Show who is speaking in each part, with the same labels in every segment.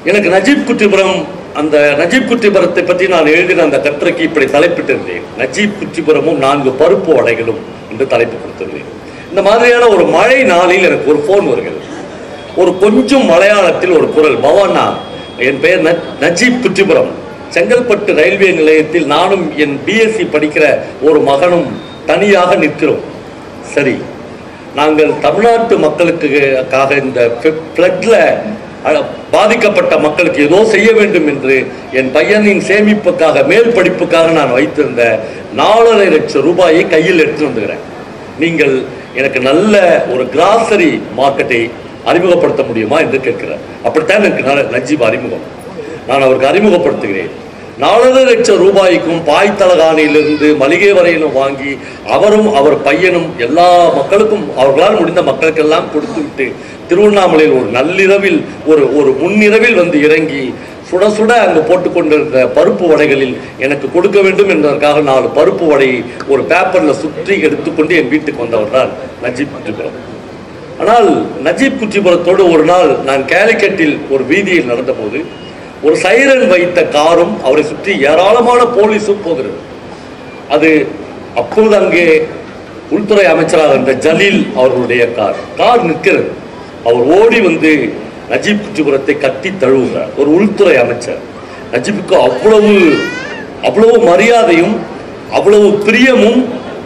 Speaker 1: எனக்கு நஜீப் குட்டிபுரம் அந்த நஜீப் குட்டிபுரத்தை பற்றி நான் எழுதின அந்த கட்டுரைக்கு இப்படி தலைப்பிட்டிருந்தேன் நஜீப் குட்டிபுரமும் நான்கு பருப்பு வடைகளும் என்று தலைப்பு கொடுத்திருந்தேன் இந்த மாதிரியான ஒரு மழை நாளில் எனக்கு ஒரு ஃபோன் வருகிறது ஒரு கொஞ்சம் மலையாளத்தில் ஒரு குரல் பவானா என் பெயர் ந- நஜீப் குட்டிபுரம் செங்கல்பட்டு ரயில்வே நிலையத்தில் நானும் என் பிஎஸ்சி படிக்கிற ஒரு மகனும் தனியாக நிற்கிறோம் சரி நாங்கள் தமிழ்நாட்டு மக்களுக்காக இந்த ஃப்ளட்ல பாதிக்கப்பட்ட மக்களுக்கு ஏதோ செய்ய வேண்டும் என்று என் பையனின் சேமிப்புக்காக மேல் படிப்புக்காக நான் வைத்திருந்த நாலரை லட்சம் ரூபாயை கையில் எடுத்து வந்துக்கிறேன் நீங்கள் எனக்கு நல்ல ஒரு கிராசரி மார்க்கெட்டை அறிமுகப்படுத்த முடியுமா என்று கேட்கிறார் அப்படித்தான் எனக்கு ந- நஜீப் அறிமுகம் நான் அவருக்கு அறிமுகப்படுத்துகிறேன் நாலரை லட்சம் ரூபாய்க்கும் பாய் தலகாணியிலிருந்து மளிகை வரையிலும் வாங்கி அவரும் அவர் பையனும் எல்லா மக்களுக்கும் அவர்களால் முடிந்த மக்களுக்கெல்லாம் கொடுத்து விட்டு திருவண்ணாமலையில் ஒரு நள்ளிரவில் ஒரு ஒரு முன்னிரவில் வந்து இறங்கி சுட சுட அங்கு போட்டுக்கொண்டிருந்த பருப்பு வடைகளில் எனக்கு கொடுக்க வேண்டும் என்பதற்காக நாலு பருப்பு வடையை ஒரு பேப்பரில் சுற்றி எடுத்துக்கொண்டு என் வீட்டுக்கு வந்தவர் தான் நஜீப் குட்டிபுரம் ஆனால் நஜீப் குட்டிபுரத்தோடு ஒரு நாள் நான் கேலிக்கட்டில் ஒரு வீதியில் நடந்தபோது ஒரு சைரன் வைத்த காரும் அவரை சுற்றி ஏராளமான போலீஸும் போகிறது அது அப்பொழுது அங்கே உள்துறை அமைச்சராக இருந்த ஜலீல் அவர்களுடைய கார் கார் நிற்கிறது அவர் ஓடி வந்து நஜீப் குட்டிபுரத்தை கட்டி தழுவுகிறார் ஒரு உள்துறை அமைச்சர் நஜீப்புக்கு அவ்வளவு அவ்வளவு மரியாதையும் அவ்வளவு பிரியமும்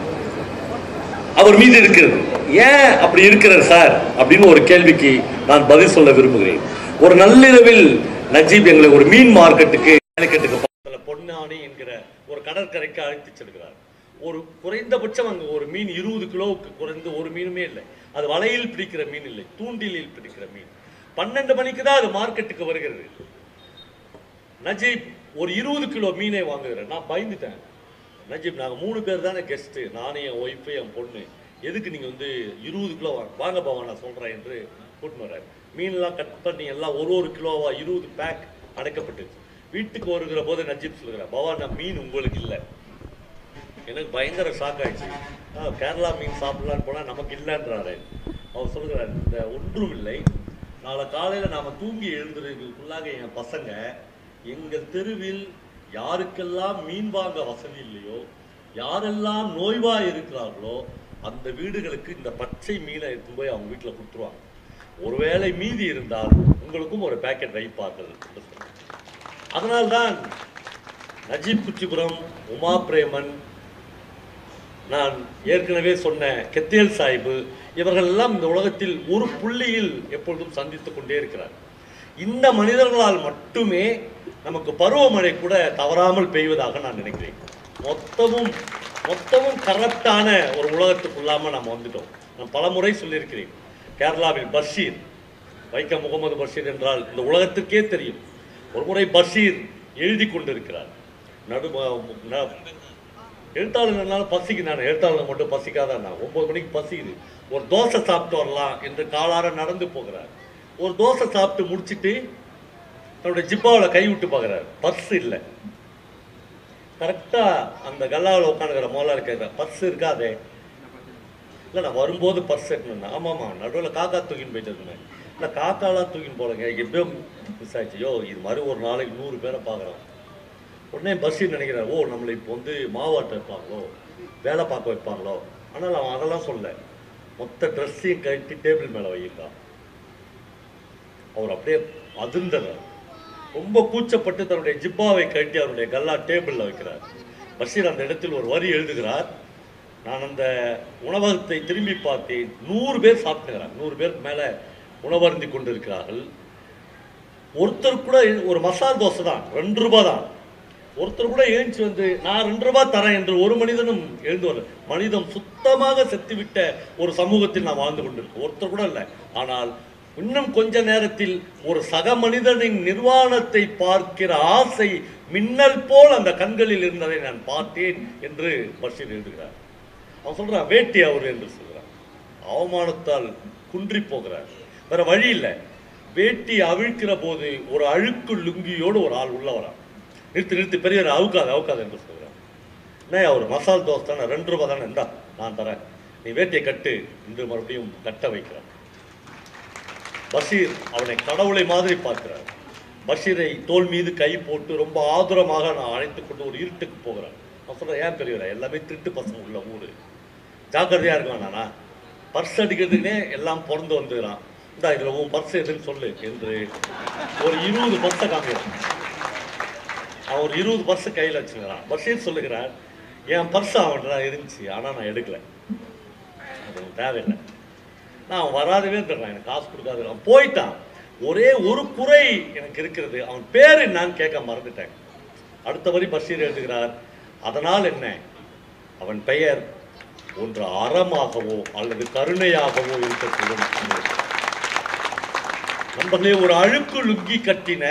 Speaker 1: அவர் மீது இருக்கிறது ஏன் அப்படி இருக்கிறார் சார் அப்படின்னு ஒரு கேள்விக்கு நான் பதில் சொல்ல விரும்புகிறேன் ஒரு நள்ளிரவில் நஜீப் எங்களை ஒரு மீன் மார்க்கெட்டுக்கு மார்க்கெட்டுக்கு பக்கத்துல பொன்னானி என்கிற ஒரு கடற்கரைக்கு அழைத்து செல்கிறார் ஒரு குறைந்தபட்சம் அங்க ஒரு மீன் இருபது கிலோவுக்கு குறைந்து ஒரு மீனுமே இல்லை அது வலையில் பிடிக்கிற மீன் இல்லை தூண்டிலில் பிடிக்கிற மீன் பன்னெண்டு மணிக்கு தான் அது மார்க்கெட்டுக்கு வருகிறது நஜீப் ஒரு இருபது கிலோ மீனை வாங்குகிறேன் நான் பயந்துட்டேன் நஜீப் நாங்கள் மூணு பேர் தானே கெஸ்ட்டு நானும் என் ஒய்ஃபு என் பொண்ணு எதுக்கு நீங்கள் வந்து இருபது கிலோ வாங்க வாங்க பாவா நான் சொல்கிறேன் என்று கூட்டின்னு வர்றாரு மீன்லாம் கட் பண்ணி எல்லாம் ஒரு ஒரு கிலோவா இருபது பேக் அடைக்கப்பட்டுச்சு வீட்டுக்கு வருகிற போது நஜீப் சொல்கிறார் பவா நான் மீன் உங்களுக்கு இல்லை எனக்கு பயங்கர ஷாக் ஆயிடுச்சு ஆ, கேரளா மீன் சாப்பிடலான்னு போனால் நமக்கு இல்லைன்றாரு அவர் சொல்கிறார் இந்த ஒன்றும் இல்லை நாளை காலையில் நாம் தூங்கி எழுந்துறதுக்குள்ளாக என் பசங்க எங்கள் தெருவில் யாருக்கெல்லாம் மீன் வாங்க வசதி இல்லையோ யாரெல்லாம் நோய்வாய் இருக்கிறார்களோ அந்த வீடுகளுக்கு இந்த பச்சை மீனை எடுத்து போய் அவங்க வீட்டில் கொடுத்துருவாங்க ஒருவேளை மீதி இருந்தால் உங்களுக்கும் ஒரு பேக்கெட் வைப்பார்கள் என்று சொன்னார். அதனால்தான் நஜீப் குச்சிபுரம் உமா பிரேமன் நான் ஏற்கனவே சொன்ன கெத்தேல் சாஹிபு இவர்கள் எல்லாம் இந்த உலகத்தில் ஒரு புள்ளியில் எப்பொழுதும் சந்தித்துக் கொண்டே இருக்கிறார் இந்த மனிதர்களால் மட்டுமே நமக்கு பருவமழை கூட தவறாமல் பெய்வதாக நான் நினைக்கிறேன் மொத்தமும் மொத்தமும் கரப்டான ஒரு உலகத்துக்குள்ளாம நாம் வந்துட்டோம் நான் பலமுறை சொல்லியிருக்கிறேன் கேரளாவில் பஷீர் வைக்கம் முகமது பஷீர் என்றால் இந்த உலகத்திற்கே தெரியும் ஒரு முறை பஷீர் எழுதி கொண்டிருக்கிறார் நடு ந- எழுத்தாளர்னால பசிக்கு நான் எழுத்தாளர் மட்டும் பசிக்காதான் நான் ஒன்பது மணிக்கு பசிக்குது ஒரு தோசை சாப்பிட்டு வரலாம் என்று காலார நடந்து போகிறார் ஒரு தோசை சாப்பிட்டு முடிச்சிட்டு தன்னுடைய ஜிப்பாவில் கை விட்டு பார்க்குறாரு பர்ஸ் இல்லை கரெக்டாக அந்த கல்லாவில் உட்காந்துக்கிற முதலாளி கேட்குறேன் பர்ஸ் இருக்காதே இல்லை நான் வரும்போது பர்ஸ் எடுக்கணும் ஆமாம்மா நடுவில் காக்கா தூக்கின்னு போயிட்டு இருந்தேன் இல்லை காக்காலாம் தூக்கின்னு போலங்க எப்படியோ மிஸ் ஆயிடுச்சு யோ இது மாதிரி ஒரு நாளைக்கு நூறு பேரை பார்க்குறோம் உடனே பஸ்ஸில் நினைக்கிறார் ஓ நம்மளை இப்போ வந்து மாவாட்ட வைப்பாங்களோ வேலை பார்க்க வைப்பாங்களோ ஆனால் அவன் அதெல்லாம் சொல்ல மொத்த ட்ரெஸ்ஸையும் கட்டி டேபிள் மேலே வைக்கிறான் அவர் அப்படியே அதிர்ந்தனர் ரொம்ப கூச்சப்பட்டு தன்னுடைய ஜிப்பாவை கட்டி அவருடைய கல்லா டேபிளில் வைக்கிறார் பஷீர் அந்த இடத்தில் ஒரு வரி எழுதுகிறார் நான் அந்த உணவகத்தை திரும்பி பார்த்தேன் நூறு பேர் சாப்பிட்டுக்கிறாங்க நூறு பேருக்கு மேலே உணவருந்தி கொண்டிருக்கிறார்கள் ஒருத்தர் கூட ஒரு மசால் தோசை தான் ரெண்டு ரூபாய் தான் ஒருத்தர் கூட எழுந்துச்சு வந்து நான் ரெண்டு ரூபாய் தரேன் என்று ஒரு மனிதனும் எழுந்து வர மனிதம் சுத்தமாக செத்துவிட்ட ஒரு சமூகத்தில் நாம் வாழ்ந்து கொண்டிருக்கோம் ஒருத்தர் கூட இல்லை ஆனால் இன்னும் கொஞ்ச நேரத்தில் ஒரு சக மனிதனின் நிர்வாணத்தை பார்க்கிற ஆசை மின்னல் போல் அந்த கண்களில் இருந்ததை நான் பார்த்தேன் என்று பஷீர் எழுதுகிறார் அவன் சொல்றான் வேட்டி அவர் என்று சொல்கிறான் அவமானத்தால் குன்றி போகிறார் வேற வழி இல்லை வேட்டி அவிழ்க்கிற போது ஒரு அழுக்கு லுங்கியோடு ஒரு ஆள் உள்ள வரான் நிறுத்து நிறுத்து பெரியவர் அவுக்காது அவுக்காது என்று சொல்கிறான் என்ன அவர் மசால் தோசை தானே ரெண்டு ரூபாய் தானே இந்தா நான் தரேன் நீ வேட்டியை கட்டு என்று மறுபடியும் கட்ட வைக்கிறான் பஷீர் அவனை கடவுளை மாதிரி பார்க்கிறார் பஷீரை தோல் மீது கை போட்டு ரொம்ப ஆதுரமாக நான் அழைத்து கொண்டு ஒரு இருட்டுக்கு போகிறேன் நான் சொல்றேன் ஏன் பெரியவரா எல்லாமே திருட்டு பசங்க உள்ள ஊரு ஜாக்கிரதையா இருக்கலாம் நானா பர்ஸ் அடிக்கிறதுக்குனே எல்லாம் பிறந்து வந்துக்கிறான் இந்தா இதுல உன் பர்ஸ் எதுன்னு சொல்லு என்று ஒரு இருபது பர்ஸை காமிக்கிறான் அவன் ஒரு இருபது பர்ஸ் கையில் வச்சுக்கிறான் பஷீர் சொல்லுகிறான் என் பர்ஸ் அவன்கிட்ட இருந்துச்சு ஆனால் நான் எடுக்கல அது எனக்கு தேவையில்லை நான் அவன் வராதவே இருந்துடுறான் எனக்கு காசு கொடுக்காது அவன் போயிட்டான் ஒரே ஒரு குறை எனக்கு இருக்கிறது அவன் பேர் என்னன்னு கேட்க மறந்துட்டேன் அடுத்த வரி பஷீர் எழுதுகிறார் அதனால் என்ன அவன் பெயர் ஒன்று அறமாகவோ அல்லது கருணையாகவோ இருக்கக்கூடும் என்று. நண்பர்களே ஒரு அழுக்கு லுங்கி கட்டின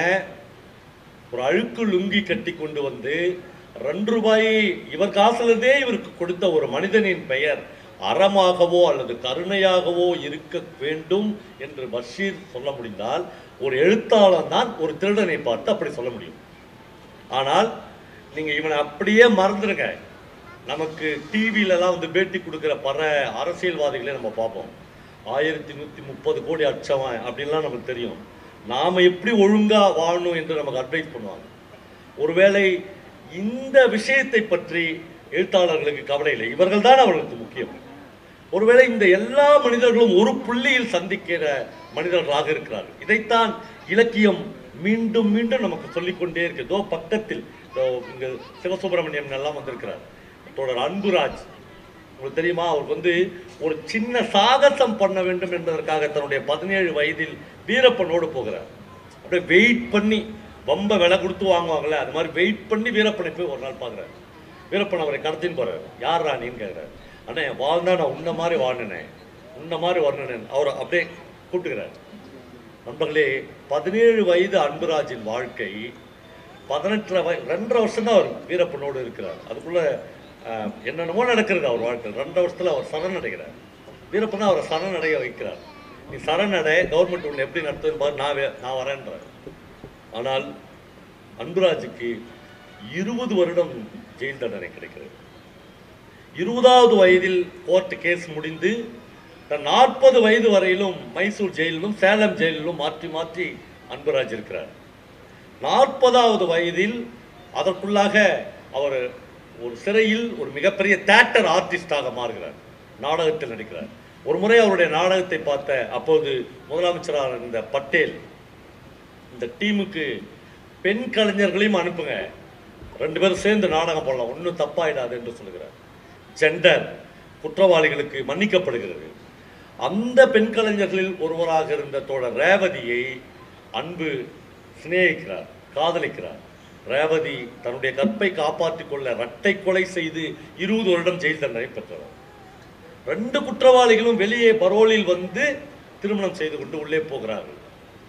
Speaker 1: ஒரு அழுக்கு லுங்கி கட்டி கொண்டு வந்து ரெண்டு ரூபாய் இவர் காசுல இருந்தே இவருக்கு கொடுத்த ஒரு மனிதனின் பெயர் அறமாகவோ அல்லது கருணையாகவோ இருக்க வேண்டும் என்று பஷீர் சொல்ல முடிந்தால் ஒரு எழுத்தாளன் தான் ஒரு திருடனை பார்த்து அப்படி சொல்ல முடியும் ஆனால் நீங்க இவனை அப்படியே மறந்துடுங்க நமக்கு டிவிலலாம் வந்து பேட்டி கொடுக்குற பல அரசியல்வாதிகளை நம்ம பார்ப்போம் ஆயிரத்தி நூற்றி முப்பது கோடி அச்சவன் அப்படின்லாம் நமக்கு தெரியும் நாம எப்படி ஒழுங்கா வாழணும் என்று நமக்கு அட்வைஸ் பண்ணுவாங்க ஒருவேளை இந்த விஷயத்தை பற்றி எழுத்தாளர்களுக்கு கவலை இல்லை இவர்கள் தான் அவர்களுக்கு முக்கியம் ஒருவேளை இந்த எல்லா மனிதர்களும் ஒரு புள்ளியில் சந்திக்கிற மனிதர்களாக இருக்கிறார்கள் இதைத்தான் இலக்கியம் மீண்டும் மீண்டும் நமக்கு சொல்லிக்கொண்டே இருக்கு இதோ பக்கத்தில் இதோ இங்க சிவசுப்பிரமணியம் எல்லாம் வந்திருக்கிறார் தொடர் அன்புராஜ் உங்களுக்கு தெரியுமா அவருக்கு வந்து ஒரு சின்ன சாகசம் பண்ண வேண்டும் என்பதற்காக தன்னுடைய பதினேழு வயதில் வீரப்பனோடு போகிறார் அப்படியே வெயிட் பண்ணி ரொம்ப விலை கொடுத்து வாங்குவாங்கல்ல அது மாதிரி வெயிட் பண்ணி வீரப்பனை போய் ஒரு நாள் பார்க்குறாரு வீரப்பன் அவரை கடத்தின்னு போறாரு யார் ராணின்னு கேட்குறாரு அண்ணா வாழ்ந்தா நான் உன்ன மாதிரி வாழ்னேன் உன்ன மாதிரி வரணுனேன் அவர் அப்படியே கூப்பிட்டுக்கிறார் நண்பர்களே பதினேழு வயது அன்புராஜின் வாழ்க்கை பதினெட்டரை வய ரெண்டரை வருஷம் தான் அவர் வீரப்பனோடு இருக்கிறார் அதுக்குள்ள ஆஹ், என்னென்னமோ நடக்கிறது அவர் வாழ்க்கை ரெண்டரை வருஷத்துல அவர் சரணடைகிறார் வீரப்பன் தான் அவரை சரணடைய வைக்கிறார் நீ சரணடை கவர்மெண்ட் உன்னை எப்படி நடத்துன்னு பாரு நான் வே- நான் வரேன்றார் ஆனால் அன்புராஜுக்கு இருபது வருடம் ஜெயில் தண்டனை கிடைக்கிறது இருபதாவது வயதில் கோர்ட் கேஸ் முடிந்து தன் நாற்பது வயது வரையிலும் மைசூர் ஜெயிலிலும் சேலம் ஜெயிலிலும் மாற்றி மாற்றி அன்புராஜ் இருக்கிறார் நாற்பதாவது வயதில் அதற்குள்ளாக அவர் ஒரு சிறையில் ஒரு மிகப்பெரிய தேட்டர் ஆர்டிஸ்டாக மாறுகிறார் நாடகத்தில் நடிக்கிறார் ஒரு முறை அவருடைய நாடகத்தை பார்த்த அப்போது முதலமைச்சராக இருந்த பட்டேல் இந்த டீமுக்கு பெண் கலைஞர்களையும் அனுப்புங்க ரெண்டு பேரும் சேர்ந்து நாடகம் போடலாம் ஒன்றும் தப்பாயிடாது என்று சொல்லுகிறார் ஜெண்டர் குற்றவாளிகளுக்கு மன்னிக்கப்படுகிறது அந்த பெண் கலைஞர்களில் ஒருவராக இருந்த தோழர் ரேவதியை அன்பு சிநேகிக்கிறார் காதலிக்கிறார் ரேவதி தன்னுடைய கற்பை காப்பாற்றிக் கொள்ள இரட்டை கொலை செய்து இருபது வருடம் ஜெயில் தண்டனை பெற்றவர் ரெண்டு குற்றவாளிகளும் வெளியே பரோலில் வந்து திருமணம் செய்து கொண்டு உள்ளே போகிறார்கள்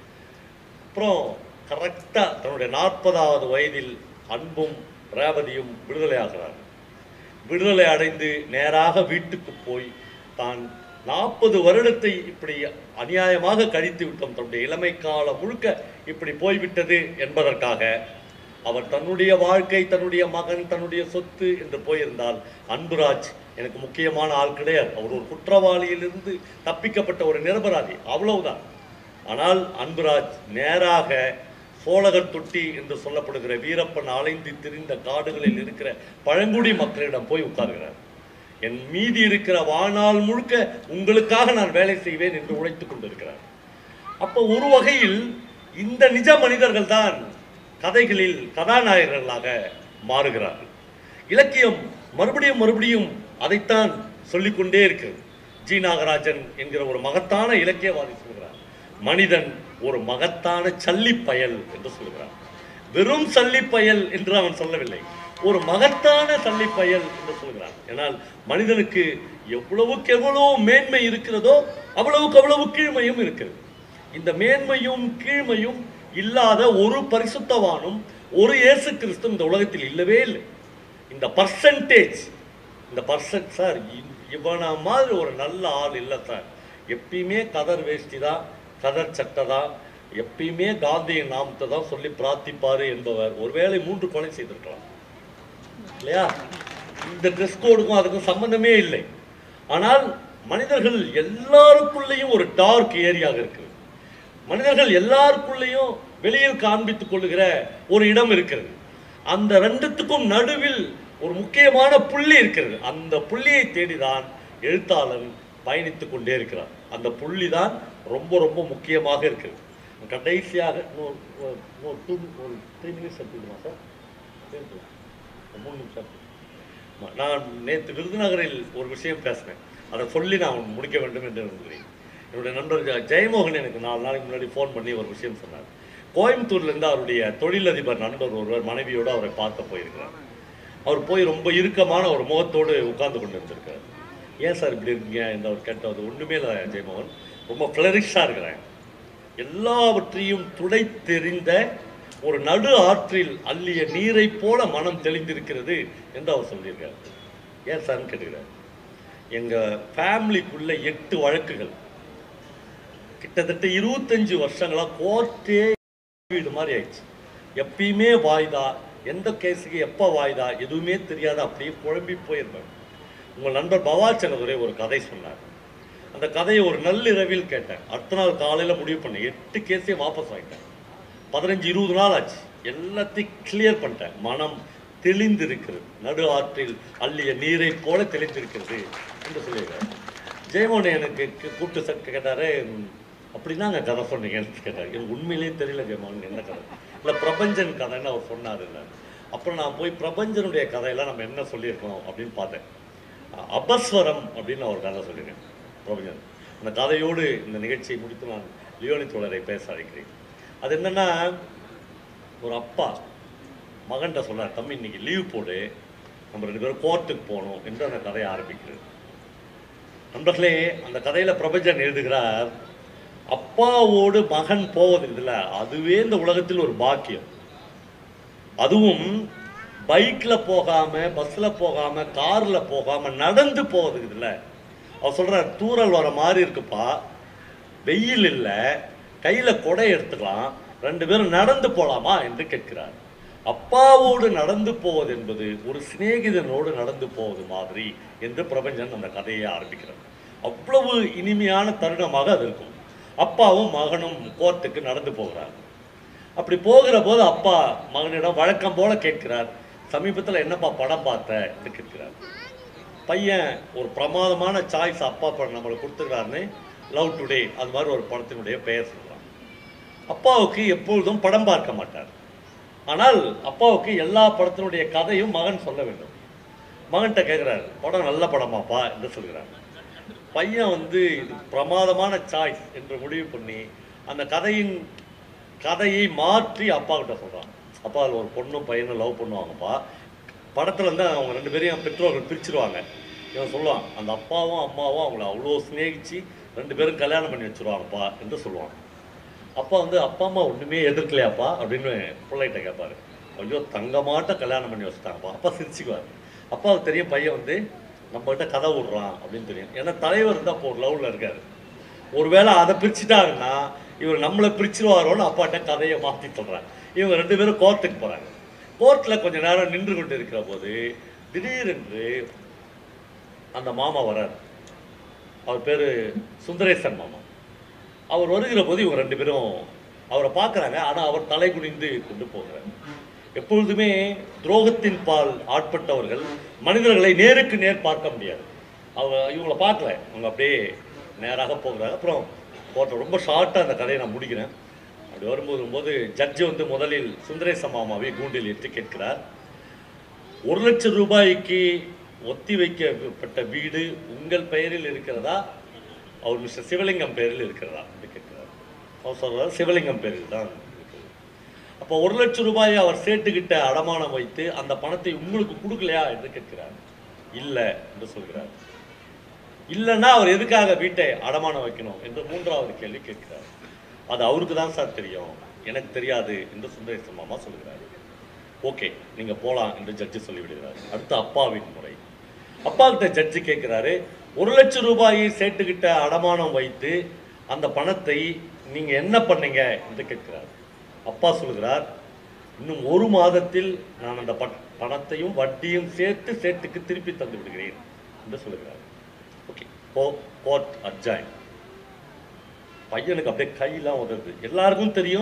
Speaker 1: அப்புறம் கரெக்டாக தன்னுடைய நாற்பதாவது வயதில் அன்பும் ரேவதியும் விடுதலையாகிறார்கள் விடுதலை அடைந்து நேராக வீட்டுக்கு போய் தான் நாற்பது வருடத்தை இப்படி அநியாயமாக கழித்து விட்டோம் தன்னுடைய இளமை காலம் முழுக்க இப்படி போய்விட்டது என்பதற்காக அவர் தன்னுடைய வாழ்க்கை தன்னுடைய மகன் தன்னுடைய சொத்து என்று போயிருந்தால் அன்புராஜ் எனக்கு முக்கியமான ஆள் கிடையாது அவர் ஒரு குற்றவாளியிலிருந்து தப்பிக்கப்பட்ட ஒரு நிரபராதி அவ்வளவுதான் ஆனால் அன்புராஜ் நேராக சோழகர் தொட்டி என்று சொல்லப்படுகிற வீரப்பன் அலைந்து திரிந்த காடுகளில் இருக்கிற பழங்குடி மக்களிடம் போய் உட்கார்கிறார் என் மீதி இருக்கிற வாழ்நாள் முழுக்க உங்களுக்காக நான் வேலை செய்வேன் என்று உழைத்துக் கொண்டிருக்கிறார் அப்போ ஒரு வகையில் இந்த நிஜ மனிதர்கள் தான் கதைகளில் கதாநாயகர்களாக மாறுகிறார்கள் இலக்கியம் மறுபடியும் மறுபடியும் அதைத்தான் சொல்லிக்கொண்டே இருக்கிறது ஜி நாகராஜன் என்கிற ஒரு மகத்தான இலக்கியவாதி சொல்கிறார் மனிதன் ஒரு மகத்தான சல்லிப் பயல் என்று சொல்கிறார் வெறும் சல்லிப் பயல் என்று அவன் சொல்லவில்லை ஒரு மகத்தான சல்லிப் பயல் என்று சொல்கிறான் ஏனால் மனிதனுக்கு எவ்வளவுக்கு எவ்வளவு மேன்மை இருக்கிறதோ அவ்வளவுக்கு அவ்வளவு கீழ்மையும் இருக்கிறது இந்த மேன்மையும் கீழ்மையும் இல்லாத ஒரு பரிசுத்தவானும் ஒரு இயேசு கிறிஸ்து இந்த உலகத்தில் இல்லவே இல்லை இந்த பர்சன்டேஜ் இந்த பர்சன்ட் சார் இ- இவன மாதிரி ஒரு நல்ல ஆள் இல்லை சார் எப்பயுமே கதர் வேஷ்டி தான் கதர் சட்டை தான் எப்பயுமே காந்தியின் நாமத்தை தான் சொல்லி பிரார்த்திப்பாரு என்பவர் ஒருவேளை மூன்று கொலை செய்திருக்கலாம் இல்லையா இந்த ட்ரெஸ் கோடுக்கும் அதுக்கும் சம்பந்தமே இல்லை ஆனால் மனிதர்கள் எல்லாருக்குள்ளேயும் ஒரு டார்க் ஏரியாக இருக்குது மனிதர்கள் எல்லாருக்குள்ளேயும் வெளியில் காண்பித்துக் கொள்ளுகிற ஒரு இடம் இருக்கிறது அந்த ரெண்டுத்துக்கும் நடுவில் ஒரு முக்கியமான புள்ளி இருக்கிறது அந்த புள்ளியை தேடிதான் எழுத்தாளன் பயணித்துக் கொண்டே இருக்கிறார் அந்த புள்ளி தான் ரொம்ப ரொம்ப முக்கியமாக இருக்கிறது கடைசியாக இன்னொரு ஒரு- இன்னொரு two ஒரு த்ரீ மினிட்ஸ் எடுத்துக்கணுமா சார் ஒரு மூணு நிமிஷம் ஆமா, நான் நேற்று விருதுநகரில் ஒரு விஷயம் பேசினேன் அதை சொல்லி நான் முடிக்க வேண்டும் என்று விரும்புகிறேன் என்னுடைய நண்பர் ஜெ- ஜெயமோகன் எனக்கு நாலு நாளைக்கு முன்னாடி ஃபோன் பண்ணி ஒரு விஷயம் சொன்னார் கோயம்புத்தூர்லேருந்து அவருடைய தொழிலதிபர் நண்பர் ஒருவர் மனைவியோடு அவரை பார்க்க போயிருக்கிறார் அவர் போய் ரொம்ப இறுக்கமான ஒரு முகத்தோடு உட்கார்ந்து கொண்டு இருந்திருக்காரு ஏன் சார் இப்படி இருக்கீங்க என்று அவர் கேட்டது ஒன்றுமே இல்லை ஜெயமோகன் ரொம்ப ஃப்ளரிஷாக இருக்கிறேன் எல்லாவற்றையும் துடைத்தெறிந்த ஒரு நடு ஆற்றில் அள்ளிய நீரைப் போல மனம் தெளிந்திருக்கிறது என்று அவர் சொல்லியிருக்கார் ஏன் சார்னு கேட்டுக்கிறார் எங்க ஃபேமிலிக்குள்ள எட்டு வழக்குகள் கிட்டத்தட்ட இருபத்தஞ்சு வருஷங்களா கோர்ட்டே வீடு மாதிரி ஆயிடுச்சு எப்பயுமே வாய்தா எந்த கேஸுக்கு எப்போ வாய்தா எதுவுமே தெரியாத அப்படியே குழம்பி போயிருப்பாங்க உங்கள் நண்பர் பவாச்சனதுரை ஒரு கதை சொன்னார் அந்த கதையை ஒரு நள்ளிரவில் கேட்டேன் அடுத்த நாள் காலையில் முடிவு பண்ணேன் எட்டு கேஸையும் வாபஸ் வாங்கிட்டேன் பதினஞ்சு இருபது நாள் ஆச்சு எல்லாத்தையும் கிளியர் பண்ணிட்டேன் மனம் தெளிந்திருக்கிறது நடு ஆற்றில் அள்ளிய நீரை போல தெளிந்திருக்கிறது என்று சொல்லியிருக்காரு ஜெயமோகன் எனக்கு கு- கூப்பிட்டு ச- கேட்டாரு "ம், அப்படின்னாங்க கதை சொன்னீங்கன்னு கேட்டார் எனக்கு உண்மையிலேயே தெரியல ஜெயமோகன் என்ன கதை இல்லை பிரபஞ்சன் கதைன்னு அவர் சொன்னார் அப்புறம் நான் போய் பிரபஞ்சனுடைய கதையெல்லாம் நம்ம என்ன சொல்லியிருக்கோம் அப்படின்னு பார்த்தேன் அ- அபஸ்வரம் அப்படின்னு நான் ஒரு கதை சொல்லியிருக்கேன் பிரபஞ்சன் அந்த கதையோடு இந்த நிகழ்ச்சியை முடித்து நான் லியோனி தோழரை பேச அழைக்கிறேன் அது என்னன்னா ஒரு அப்பா மகன்கிட்ட சொன்னார் தம்பி இன்னைக்கு லீவ் போடு நம்ம ரெண்டு பேரும் கோர்ட்டுக்கு போகணும் என்று அந்த கதையை ஆரம்பிக்கிறது நண்பர்களே அந்த கதையில பிரபஞ்சன் எழுதுகிறார் அப்பாவோடு மகன் போவது இதுல அதுவே இந்த உலகத்தில் ஒரு பாக்கியம் அதுவும் பைக்ல போகாம பஸ்ல போகாம கார்ல போகாம நடந்து போவது இதுல அவர் சொல்றார் தூரல் வர மாதிரி இருக்குப்பா வெயில் இல்ல கையில கொடை எடுத்துக்கலாம் ரெண்டு பேரும் நடந்து போலாமா என்று கேட்கிறார் அப்பாவோடு நடந்து போவது என்பது ஒரு சிநேகிதனோடு நடந்து போவது மாதிரி என்று பிரபஞ்சன் அந்த கதையை ஆரம்பிக்கிறார் அவ்வளவு இனிமையான தருணமாக அது இருக்கும் அப்பாவும் மகனும் கோர்ட்டுக்கு நடந்து போகிறார் அப்படி போகிற போது அப்பா மகனிடம் வழக்கம் போல கேட்கிறார் சமீபத்தில் என்னப்பா படம் பார்த்த என்று கேட்கிறார் பையன் ஒரு பிரமாதமான சாய்ஸ் அப்பா படம் நம்மளுக்கு கொடுத்துருக்காருன்னு லவ் டுடே அது மாதிரி ஒரு படத்தினுடைய பெயர் சொல்றான் அப்பாவுக்கு எப்பொழுதும் படம் பார்க்க மாட்டார் ஆனால் அப்பாவுக்கு எல்லா படத்தினுடைய கதையும் மகன் சொல்ல வேண்டும் மகன்கிட்ட கேட்குறாரு படம் நல்ல படமாப்பா என்று சொல்கிறார் பையன் வந்து இது பிரமாதமான சாய்ஸ் என்று முடிவு பண்ணி அந்த கதையின் கதையை மாற்றி அப்பா கிட்ட சொல்றான் அப்பா அதில் ஒரு பொண்ணும் பையனும் லவ் பண்ணுவாங்கப்பா படத்துல இருந்து அவங்க ரெண்டு பேரையும் பெற்றோர்கள் பிரிச்சிருவாங்க இவன் சொல்லுவான் அந்த அப்பாவும் அம்மாவும் அவங்கள அவ்வளோ சிநேகிச்சு ரெண்டு பேரும் கல்யாணம் பண்ணி வச்சிருவாங்கப்பா என்று சொல்லுவான் அப்பா வந்து அப்பா அம்மா ஒண்ணுமே எதிர்க்கலையாப்பா அப்படின்னு பிள்ளைகிட்ட கேட்பாரு ஐயோ தங்கமாட்ட கல்யாணம் பண்ணி வச்சுட்டாங்கப்பா அப்பா சிரிச்சுக்குவார் அப்பாவுக்கு தெரியும் பையன் வந்து நம்மகிட்ட கதை விடுறான் அப்படின்னு தெரியும் ஏன்னா தலைவர் தான் இப்போ ஒரு லவ்ல இருக்காரு ஒருவேளை அதை பிரிச்சுட்டாங்கன்னா இவர் நம்மளை பிரிச்சிருவாரோன்னு அப்பாட்ட கதையை மாற்றி சொல்றாங்க இவங்க ரெண்டு பேரும் கோர்ட்டுக்கு போறாங்க கோர்ட்டில் கொஞ்ச நேரம் நின்று கொண்டு இருக்கிற போது திடீரென்று அந்த மாமா வரார் அவர் பேரு சுந்தரேசன் மாமா அவர் வருகிற போது இவங்க ரெண்டு பேரும் அவரை பார்க்குறாங்க ஆனால் அவர் தலை குனிந்து கொண்டு போகிறார் எப்பொழுதுமே துரோகத்தின் பால் ஆட்பட்டவர்கள் மனிதர்களை நேருக்கு நேர் பார்க்க முடியாது அவங்க இவங்கள பார்க்கல அவங்க அப்படியே நேராக போகிறாங்க அப்புறம் போட்ட ரொம்ப ஷார்ட்டாக அந்த கதையை நான் முடிக்கிறேன் அப்படி வரும்போது வரும்போது ஜட்ஜி வந்து முதலில் சுந்தரேச மாமாவை கூண்டில் ஏற்றி கேட்கிறார் ஒரு லட்சம் ரூபாய்க்கு ஒத்தி வைக்கப்பட்ட வீடு உங்கள் பெயரில் இருக்கிறதா அவர் மிஸ்டர் சிவலிங்கம் பெயரில் இருக்கிறதா என்று கேட்கிறார் அவர் சொல்றார் சிவலிங்கம் பேரில் தான் இருக்குது அப்போ ஒரு லட்சம் ரூபாயை அவர் சேட்டுக்கிட்ட அடமானம் வைத்து அந்த பணத்தை உங்களுக்கு கொடுக்கலையா என்று கேட்கிறார் இல்லை என்று சொல்கிறார் இல்லைன்னா அவர் எதுக்காக வீட்டை அடமானம் வைக்கணும் என்று மூன்றாவது கேள்வி கேட்கிறார் அது அவருக்கு தான் சார் தெரியும் எனக்கு தெரியாது என்று சுந்தரேச மாமா சொல்கிறார் ஓகே நீங்க போலாம் என்று ஜட்ஜி சொல்லிவிடுகிறார் அடுத்து அப்பாவின் முறை அப்பா கிட்ட ஜட்ஜி கேட்கிறாரு ஒரு லட்சம் ரூபாயை சேட்டுக்கிட்ட அடமானம் வைத்து அந்த பணத்தை நீங்க என்ன பண்ணீங்க என்று கேட்கிறார் அப்பா சொல்கிறார் இன்னும் ஒரு மாதத்தில் நான் அந்த பட்- பணத்தையும் வட்டியும் சேர்த்து சேட்டுக்கு திருப்பி தந்து விடுகிறேன் என்று சொல்கிறார் ஓகே கோ கோர்ட் அட்ஜாயின் பையனுக்கு அப்படியே கையெல்லாம் உதறது எல்லாருக்கும் தெரியும்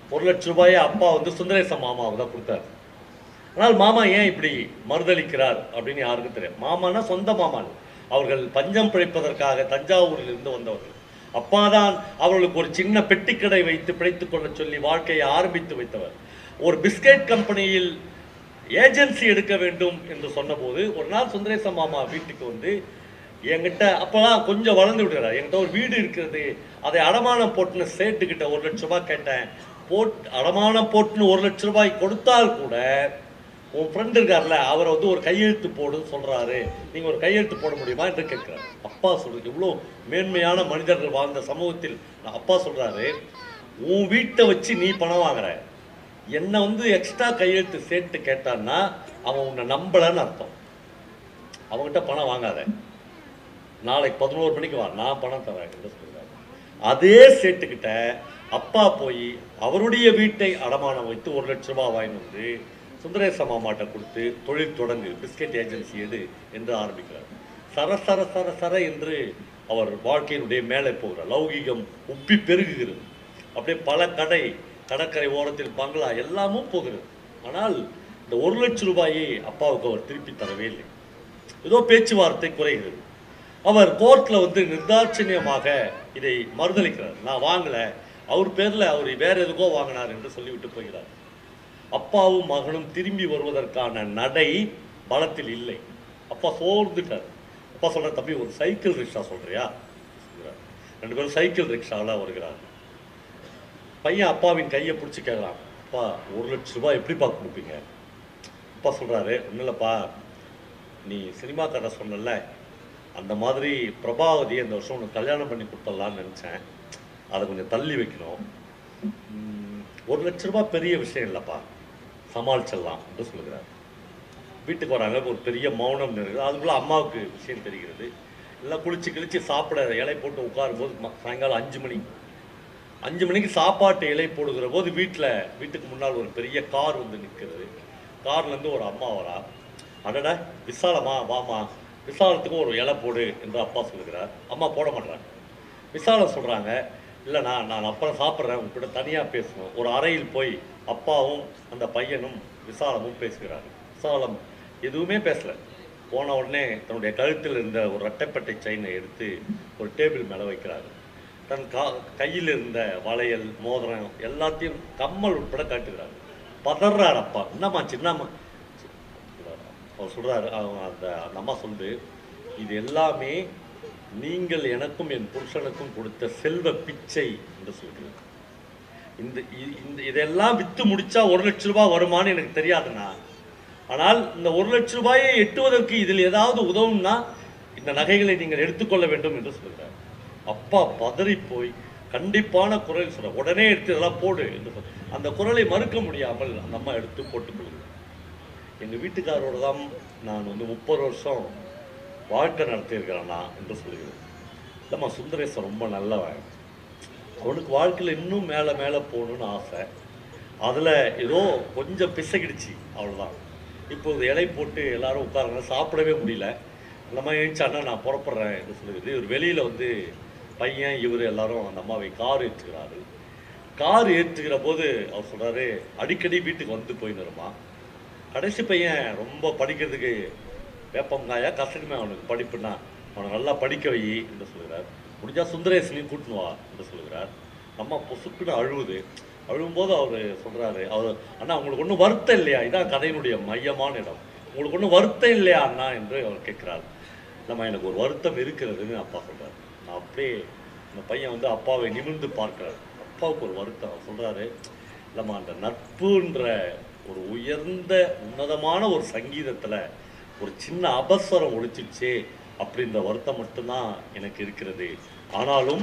Speaker 1: ஒரு லட்ச ரூபாயை அப்பா வந்து சுந்தரேச மாமாவுக்கு தான் கொடுத்தாரு ஆனால் மாமா ஏன் இப்படி மறுதளிக்கிறார் அப்படின்னு யாருக்கும் தெரியும் மாமானா சொந்த மாமான் அவர்கள் பஞ்சம் பிழைப்பதற்காக தஞ்சாவூரில் இருந்து வந்தவர்கள் அப்பாதான் அவர்களுக்கு ஒரு சின்ன பெட்டிக்கடை வைத்து பிழைத்துக் கொள்ள சொல்லி வாழ்க்கையை ஆரம்பித்து வைத்தவர் ஒரு பிஸ்கட் கம்பெனியில் ஏஜென்சி எடுக்க வேண்டும் என்று சொன்னபோது ஒரு நாள் சுந்தரேச மாமா வீட்டுக்கு வந்து என்கிட்ட அப்பதான் கொஞ்சம் வளர்ந்து விடுறாரு என்கிட்ட ஒரு வீடு இருக்கிறது அதை அடமானம் போட்டுன்னு சேட்டுக்கிட்ட ஒரு லட்ச ரூபாய் கேட்டேன் போட் அடமானம் போட்டுன்னு ஒரு லட்ச ரூபாய் கொடுத்தால் கூட உன் ஃப்ரெண்ட் இருக்கார்ல அவரை வந்து ஒரு கையெழுத்து போடுன்னு சொல்றாரு நீங்க ஒரு கையெழுத்து போட முடியுமா என்று கேட்கிறார் அப்பா சொல்றது இவ்வளோ மேன்மையான மனிதர்கள் வாழ்ந்த சமூகத்தில் நான் அப்பா சொல்றாரு உன் வீட்டை வச்சு நீ பணம் வாங்குற என்னை வந்து எக்ஸ்ட்ரா கையெழுத்து சேர்த்து கேட்டான்னா அவன் உன்னை நம்பலன்னு அர்த்தம் அவன்கிட்ட பணம் வாங்காத நாளைக்கு பதினோரு மணிக்கு வா நான் பணம் தரேன் என்று சொல்றாரு அதே சேட்டுக்கிட்ட அப்பா போய் அவருடைய வீட்டை அடமானம் வைத்து ஒரு லட்ச ரூபாய் வாங்கிட்டு வந்து சுந்தரேச மாமாட்ட கொடுத்து தொழில் தொடங்கு பிஸ்கட் ஏஜென்சி எடு என்று ஆரம்பிக்கிறார் சர சர சர சர என்று அவர் வாழ்க்கையினுடைய மேலே போகிறார் லௌகிகம் உப்பி பெருகுகிறது அப்படியே பல கடை கடற்கரை ஓரத்தில் பங்களா எல்லாமும் போகிறது ஆனால் இந்த ஒரு லட்சம் ரூபாயை அப்பாவுக்கு அவர் திருப்பி தரவே இல்லை ஏதோ பேச்சுவார்த்தை குறைகிறது அவர் கோர்ட்ல வந்து நிர்தாட்சணியமாக இதை மறுதளிக்கிறார் நான் வாங்கல அவர் பேர்ல அவர் வேற எதுக்கோ வாங்கினார் என்று சொல்லிவிட்டு போகிறார் அப்பாவும் மகனும் திரும்பி வருவதற்கான நடை பலத்தில் இல்லை அப்பா சோர்ந்துட்டார் அப்பா சொல்ற தம்பி ஒரு சைக்கிள் ரிக்ஷா சொல்றியா சொல்றார். ரெண்டு பேரும் சைக்கிள் ரிக்ஷாவில் வருகிறார் பையன் அப்பாவின் கையை பிடிச்சி கேட்கலாம் அப்பா ஒரு லட்ச ரூபாய் எப்படிப்பா கொடுப்பீங்க அப்பா சொல்றாரு ஒன்றும் இல்லைப்பா நீ சினிமா கதை சொன்னல அந்த மாதிரி பிரபாவதி இந்த வருஷம் உனக்கு கல்யாணம் பண்ணி கொடுத்துடலான்னு நினச்சேன் அதை கொஞ்சம் தள்ளி வைக்கணும் உம், ஒரு லட்ச ரூபாய் பெரிய விஷயம் இல்லைப்பா சமாளிச்சிடலாம் என்று சொல்லுகிறார் வீட்டுக்கு வராங்க ஒரு பெரிய மௌனம் இருக்குது அதுக்குள்ள அம்மாவுக்கு விஷயம் தெரிகிறது எல்லாம் குளிச்சு கிழிச்சு சாப்பிட இலை போட்டு உட்காரும்போது ம- சாயங்காலம் அஞ்சு மணி அஞ்சு மணிக்கு சாப்பாட்டு இலை போடுகிற போது வீட்டில் வீட்டுக்கு முன்னால் ஒரு பெரிய கார் வந்து நிற்கிறது கார்லேருந்து ஒரு அம்மா வரா அடடா விசாலமா வாமா விசாலத்துக்கும் ஒரு இலை போடு என்று அப்பா சொல்லுகிறார் அம்மா போட மாட்டாங்க விசாலம் சொல்கிறாங்க இல்லைண்ணா நான் அப்புறம் சாப்பிட்றேன் உங்ககிட்ட தனியாக பேசணும் ஒரு அறையில் போய் அப்பாவும் அந்த பையனும் விசாலமும் பேசுகிறார் விசாலம் எதுவுமே பேசல போன உடனே தன்னுடைய கழுத்தில் இருந்த ஒரு ரெட்டைப்பட்டை செயினை எடுத்து ஒரு டேபிள் மேலே வைக்கிறாரு தன் கா கையில் இருந்த வளையல் மோதிரம் எல்லாத்தையும் கம்மல் உட்பட காட்டுகிறார் பதறார் அப்பா என்னம்மா சின்னம்மா அவர் சொல்றாரு அவங்க அந்த அந்த அம்மா சொல்லுது இது எல்லாமே நீங்கள் எனக்கும் என் புருஷனுக்கும் கொடுத்த செல்வ பிச்சை என்று சொல்கிறது இந்த இ- இந்த இதெல்லாம் வித்து முடிச்சா ஒரு லட்ச ரூபாய் வருமான்னு எனக்கு தெரியாதுண்ணா ஆனால் இந்த ஒரு லட்ச ரூபாயை எட்டுவதற்கு இதில் ஏதாவது உதவும்னா இந்த நகைகளை நீங்கள் எடுத்துக்கொள்ள வேண்டும் என்று சொல்கிறார் அப்பா பதறி போய் கண்டிப்பான குரல் சொல்ற உடனே எடுத்து இதெல்லாம் போடு என்று சொல்ற அந்த குரலை மறுக்க முடியாமல் அந்த அம்மா எடுத்து போட்டுக் கொள்கிறார் எங்க வீட்டுக்காரோட தான் நான் வந்து முப்பது வருஷம் வாழ்க்கை நடத்தியிருக்கிறேன்னா என்று சொல்கிறது இல்லைம்மா சுந்தரேசன் ரொம்ப நல்லவன் அவனுக்கு வாழ்க்கையில் இன்னும் மேலே மேலே போகணும்னு ஆசை அதில் ஏதோ கொஞ்சம் பிசகிடுச்சு அவ்வளோதான் இப்போது இலை போட்டு எல்லாரும் உட்காருங்க சாப்பிடவே முடியல அந்த மாதிரி எழுந்தாண்ணா நான் புறப்படுறேன் என்று சொல்லுது இவர் வெளியில் வந்து பையன் இவர் எல்லாரும் அந்த அம்மாவை கார் ஏற்றுகிறாரு கார் ஏற்றுகிற போது அவர் சொல்கிறாரு அடிக்கடி வீட்டுக்கு வந்து போயின்னு வருமா கடைசி பையன் ரொம்ப படிக்கிறதுக்கு வேப்பங்காயா கசக்குமே அவனுக்கு படிப்புனா அவனை நல்லா படிக்க வை என்று சொல்கிறார் முடிஞ்சா சுந்தரேசனையும் கூட்டின்னு வா என்று சொல்கிறார் அம்மா பொசுக்குன்னு அழுவுது அழுவும்போது அவர் சொல்றாரு அவர் அண்ணா உங்களுக்கு ஒன்றும் வருத்தம் இல்லையா இதான் கதையினுடைய மையமான இடம் உங்களுக்கு ஒன்றும் வருத்தம் இல்லையா அண்ணா என்று அவர் கேட்கிறார் நம்ம எனக்கு ஒரு வருத்தம் இருக்கிறதுன்னு அப்பா சொல்றாரு நான் அப்படியே இந்த பையன் வந்து அப்பாவை நிமிர்ந்து பார்க்கிறார் அப்பாவுக்கு ஒரு வருத்தம் அவர் சொல்றாரு நம்ம அந்த நட்புன்ற ஒரு உயர்ந்த உன்னதமான ஒரு சங்கீதத்துல ஒரு சின்ன அபஸ்வரம் ஒழிச்சிச்சே அப்படின்ற வருத்தம் மட்டும்தான் எனக்கு இருக்கிறது ஆனாலும்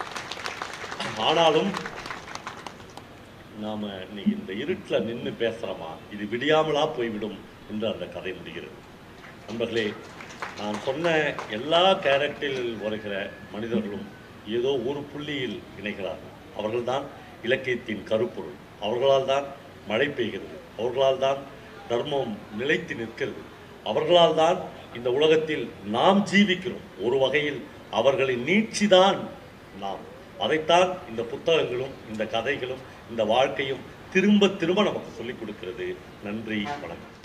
Speaker 1: ஆனாலும் நாம இன்னைக்கு இந்த இருட்டில் நின்று பேசுகிறோமா இது விடியாமலா போய்விடும் என்று அந்த கதை முடிகிறது நண்பர்களே நான் சொன்ன எல்லா கேரக்டரில் வருகிற மனிதர்களும் ஏதோ ஒரு புள்ளியில் இணைகிறார்கள் அவர்கள்தான் இலக்கியத்தின் கருப்பொருள் அவர்களால் தான் மழை பெய்கிறது அவர்களால் தான் தர்மம் நிலைத்து நிற்கிறது அவர்களால் தான் இந்த உலகத்தில் நாம் ஜீவிக்கிறோம் ஒரு வகையில் அவர்களின் நீட்சிதான் நாம் அதைத்தான் இந்த புத்தகங்களும் இந்த கதைகளும் இந்த வாழ்க்கையும் திரும்ப திரும்ப நமக்கு சொல்லிக் கொடுக்கிறது நன்றி வணக்கம்